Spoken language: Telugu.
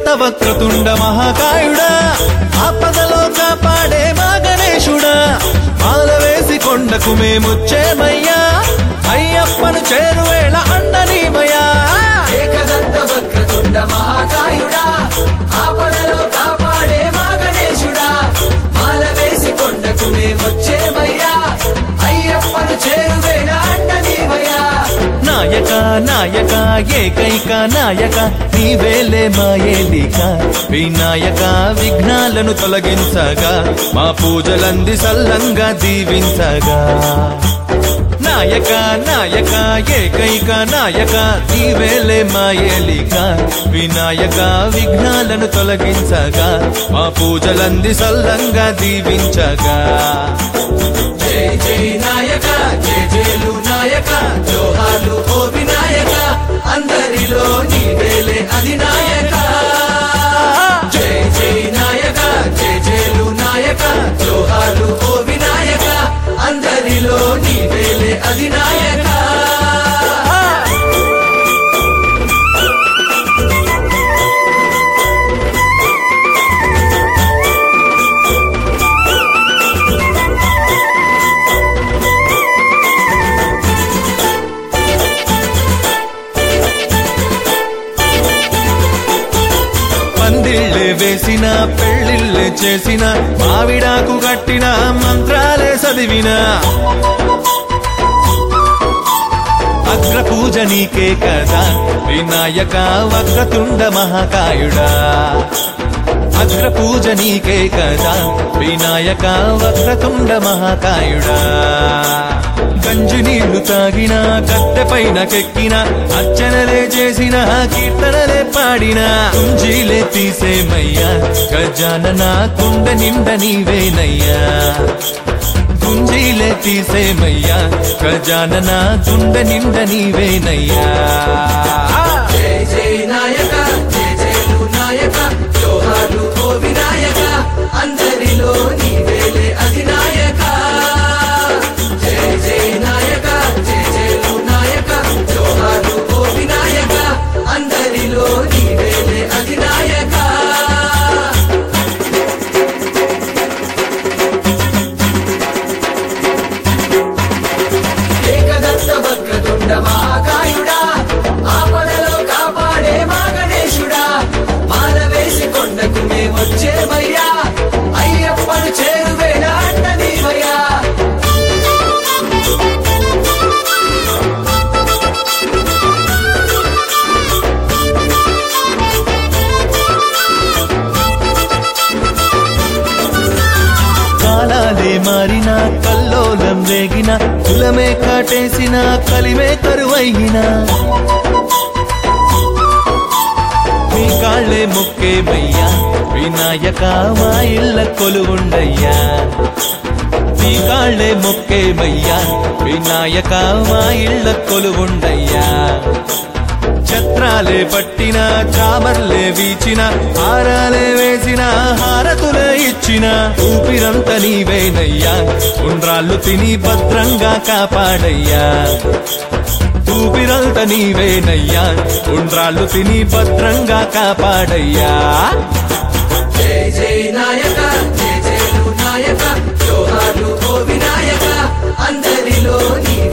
వక్రతుండ మహాకాయుడా ఆపదలో కాపాడే మా గణేశుడా మాల వేసి కొండకు మేముచ్చేమయ్యా అయ్యప్పను చేరువేళ అండనీమయ్యా ఏకదంత వక్రతుండ మహాకాయుడా ఆపదలో కాపాడే మా గణేశుడా మాల వేసి కొండకు మేమొచ్చేమయ్యా అయ్యప్పను చేరువేళ అండనీవయ్యా నాయక నాయక ఏకైక నాయక నీవేలే మా ఏలిక వినాయక విఘ్నాలను తొలగించగా మా పూజలంది సల్లంగా దీవించగా నాయక నాయక ఏకైక నాయక నీవేలే మా ఏలిక వినాయక విఘ్నాలను తొలగించగా మా పూజలంది సల్లంగా దీవించగా జై జై నాయక జై జైలు నాయక జోహాలు ఓ వినాయక అందరిలో నీవేలే అధినాయక జై జై నాయక జై జైలు నాయక జోహాలు ఓ వినాయక అందరిలో నీవేలే అధినాయక పందిళ్ళే వేసిన పెళ్ళిళ్ళే చేసిన మావిడాకు కట్టిన మంత్రాలే చదివిన అగ్ర పూజ నీకే కదా వినాయక వక్రతుండ మహాకాయుడా అగ్ర పూజ నీకే కదా వినాయక వక్రతుండ మహాకాయుడా గంజి నీళ్లు తాగిన కట్టె పైన కెక్కిన అర్చనలే చేసిన కీర్తనలే పాడిన కుంజీలే తీసేమయ్యా గజానన కుండ నిండ నీవేనయ్యా కుంజీలే తీసేమయ్యా గజానన కుండ నిండ నీవేనయ్యా జై జై నాయక జై జైలు నాయక జోహాలు ఓ వినాయక అందరిలో నీవేలే అధినాయక జై జై నాయక జై జైలు నాయక జోహాలు ఓ వినాయక అందరిలో నీవేలే అధినాయక ఏకదంత వక్రతుండ మహాకాయుడా ఆపదలో కాపాడే మా గణేశుడా మాల వేసి కొండకు మేమొచ్చేమయ్యా అయ్యప్పను చేరువేళ అంటనీవయ్యా కాలాలే మారిన కల్లోలం రేగిన కులమే కాటేసిన కలిమే కరువైన మీ కాళ్ళే మొక్కేమయ్యా వినాయక మా ఇళ్ళ కొలువుండయ్యా మీ కాళ్ళే మొక్కేమయ్యా వినాయక మా ఇళ్ళ కొలువుండయ్యా ఛత్రాలే పట్టిన చామర్లే వీచిన హారాలే వేసిన హారతులే ఇచ్చిన ఊపిరంత నీవేనయ్యా ఉండ్రాళ్ళు తిని భద్రంగా కాపాడయ్యా ఊపిరంత నీవేనయ్యా ఉండ్రాళ్ళు తిని భద్రంగా కాపాడయ్యా జై జై నాయక జై జైలు నాయక జోహాలు ఓ వినాయక అందరిలో నీ